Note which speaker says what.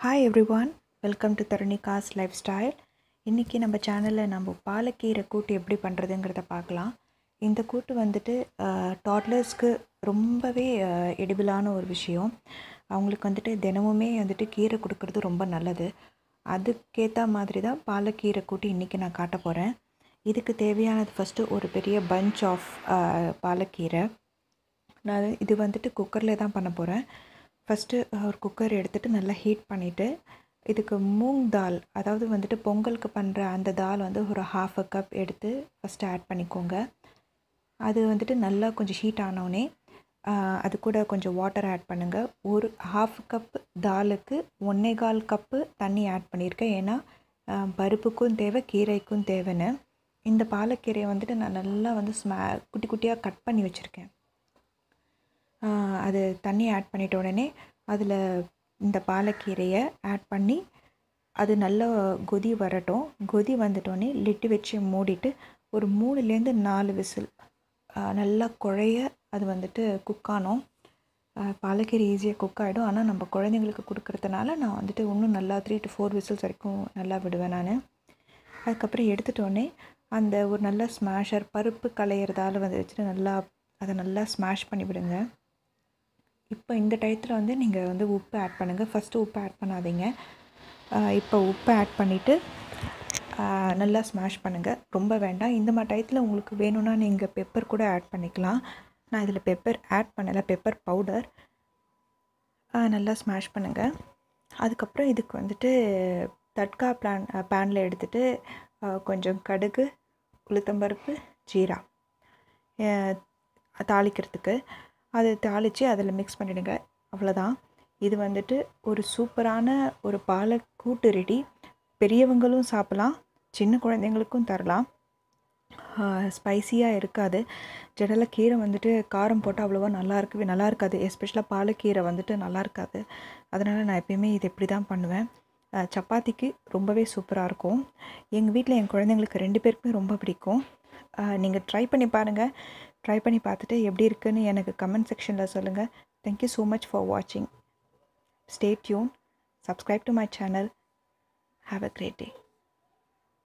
Speaker 1: hi everyone welcome to Tarunika's lifestyle இன்றைக்கி நம்ம சேனலில் நம்ம பாலக்கீரை கூட்டு எப்படி பண்ணுறதுங்கிறத பார்க்கலாம் இந்த கூட்டு வந்துட்டு டாட்லர்ஸ்க்கு ரொம்பவே எடிபிளான ஒரு விஷயம் அவங்களுக்கு வந்துட்டு தினமுமே வந்துட்டு கீரை கொடுக்கறது ரொம்ப நல்லது அதுக்கேற்ற மாதிரி தான் பாலக்கீரை கூட்டு இன்றைக்கி நான் காட்ட போகிறேன் இதுக்கு தேவையானது ஃபஸ்ட்டு ஒரு பெரிய பஞ்ச் ஆஃப் பாலக்கீரை நான் இது வந்துட்டு குக்கரில் தான் பண்ண போகிறேன் ஃபஸ்ட்டு ஒரு குக்கர் எடுத்துகிட்டு நல்லா ஹீட் பண்ணிவிட்டு இதுக்கு மூங் தால் அதாவது வந்துட்டு பொங்கலுக்கு பண்ணுற அந்த தால் வந்து ஒரு ஹாஃப் அ கப் எடுத்து ஃபஸ்ட்டு ஆட் பண்ணிக்கோங்க அது வந்துட்டு நல்லா கொஞ்சம் ஹீட் ஆனோடனே அது கூட கொஞ்சம் வாட்டர் ஆட் பண்ணுங்கள் ஒரு ஹாஃப் கப் தாலுக்கு ஒன்றே கால் கப்பு தண்ணி ஆட் பண்ணியிருக்கேன் ஏன்னா பருப்புக்கும் தேவை கீரைக்கும் தேவைன்னு இந்த பாலக்கீரையை வந்துட்டு நான் நல்லா வந்து ஸ்மே குட்டி குட்டியாக கட் பண்ணி வச்சுருக்கேன் அது தண்ணி ஆட் பண்ணிட்ட உடனே அதில் இந்த பாலக்கீரையை ஆட் பண்ணி அது நல்லா கொதி வரட்டும் கொதி வந்துட்டோடனே லிட்டு வச்சு மூடிட்டு ஒரு மூணுலேருந்து நாலு விசில் நல்லா குழைய அது வந்துட்டு குக் ஆனோம் பாலக்கீரை ஈஸியாக குக் ஆகிடும் ஆனால் நம்ம குழந்தைங்களுக்கு கொடுக்குறதுனால நான் வந்துட்டு இன்னும் நல்லா த்ரீ டு ஃபோர் விசில்ஸ் வரைக்கும் நல்லா விடுவேன் நான் அதுக்கப்புறம் எடுத்துட்டோடனே அந்த ஒரு நல்ல ஸ்மாஷர் பருப்பு களையிறதால வந்து வச்சுட்டு நல்லா அதை நல்லா ஸ்மாஷ் பண்ணி விடுங்க இப்போ இந்த டயத்தில் வந்து நீங்கள் வந்து உப்பு ஆட் பண்ணுங்கள் ஃபஸ்ட்டு உப்பு ஆட் பண்ணாதீங்க இப்போ உப்பு ஆட் பண்ணிவிட்டு நல்லா ஸ்மாஷ் பண்ணுங்கள் ரொம்ப வேண்டாம் இந்த மாதிரி டயத்தில் உங்களுக்கு வேணும்னா நீங்கள் பெப்பர் கூட ஆட் பண்ணிக்கலாம் நான் இதில் பெப்பர் ஆட் பண்ணலை பெப்பர் பவுடர் நல்லா ஸ்மாஷ் பண்ணுங்கள் அதுக்கப்புறம் இதுக்கு வந்துட்டு தட்கா பிளான் பேனில் எடுத்துகிட்டு கொஞ்சம் கடுகு உளுத்தம்பருப்பு ஜீரா தாளிக்கிறதுக்கு அதை தாளித்து அதில் மிக்ஸ் பண்ணிவிடுங்க அவ்வளோதான் இது வந்துட்டு ஒரு சூப்பரான ஒரு பாலை கூட்டு ரெடி பெரியவங்களும் சாப்பிட்லாம் சின்ன குழந்தைங்களுக்கும் தரலாம் ஸ்பைஸியாக இருக்காது ஜெடல கீரை வந்துட்டு காரம் போட்டால் அவ்வளோவா நல்லா இருக்கவே நல்லா இருக்காது எஸ்பெஷலாக பாலக்கீரை வந்துட்டு நல்லா இருக்காது அதனால் நான் எப்பயுமே இது இப்படி தான் பண்ணுவேன் சப்பாத்திக்கு ரொம்பவே சூப்பராக இருக்கும் எங்கள் வீட்டில் என் குழந்தைங்களுக்கு ரெண்டு பேருக்குமே ரொம்ப பிடிக்கும் நீங்கள் ட்ரை பண்ணி பாருங்கள் ட்ரை பண்ணி பார்த்துட்டு எப்படி இருக்குன்னு எனக்கு கமெண்ட் செக்ஷனில் சொல்லுங்கள் தேங்க்யூ ஸோ மச் ஃபார் வாட்சிங் stay tune subscribe to my channel have a great day